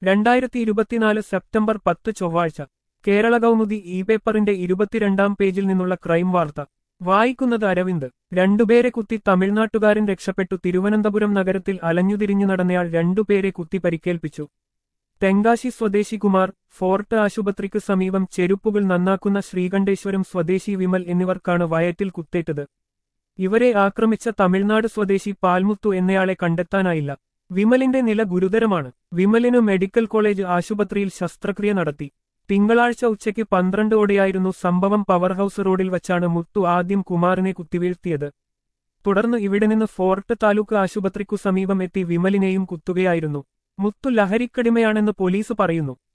രണ്ടായിരത്തി ഇരുപത്തിനാല് സെപ്റ്റംബർ പത്ത് ചൊവ്വാഴ്ച കേരള കൗമുദി ഇ പേപ്പറിന്റെ ഇരുപത്തിരണ്ടാം പേജിൽ നിന്നുള്ള ക്രൈം വാർത്ത വായിക്കുന്നത് അരവിന്ദ് രണ്ടുപേരെ കുത്തി തമിഴ്നാട്ടുകാരൻ രക്ഷപ്പെട്ടു തിരുവനന്തപുരം നഗരത്തിൽ അലഞ്ഞുതിരിഞ്ഞു നടന്നയാൾ രണ്ടുപേരെ കുത്തി പരിക്കേൽപ്പിച്ചു തെങ്കാശി സ്വദേശി കുമാർ ഫോർട്ട് ആശുപത്രിക്ക് സമീപം ചെരുപ്പുകൾ നന്നാക്കുന്ന ശ്രീകണ്ഠേശ്വരം സ്വദേശി വിമൽ എന്നിവർക്കാണ് വയറ്റിൽ കുത്തേറ്റത് ഇവരെ ആക്രമിച്ച തമിഴ്നാട് സ്വദേശി പാൽമുത്തു എന്നയാളെ കണ്ടെത്താനായില്ല വിമലിന്റെ നില ഗുരുതരമാണ് വിമലിനു മെഡിക്കൽ കോളേജ് ആശുപത്രിയിൽ ശസ്ത്രക്രിയ നടത്തി തിങ്കളാഴ്ച ഉച്ചയ്ക്ക് പന്ത്രണ്ടോടെയായിരുന്നു സംഭവം പവർ ഹൌസ് റോഡിൽ വച്ചാണ് മുത്തു ആദ്യം കുമാറിനെ കുത്തിവീഴ്ത്തിയത് തുടർന്ന് ഇവിടെ നിന്ന് ഫോർട്ട് താലൂക്ക് ആശുപത്രിക്കു സമീപം എത്തി വിമലിനെയും കുത്തുകയായിരുന്നു മുത്തു ലഹരിക്കടിമയാണെന്ന് പോലീസ് പറയുന്നു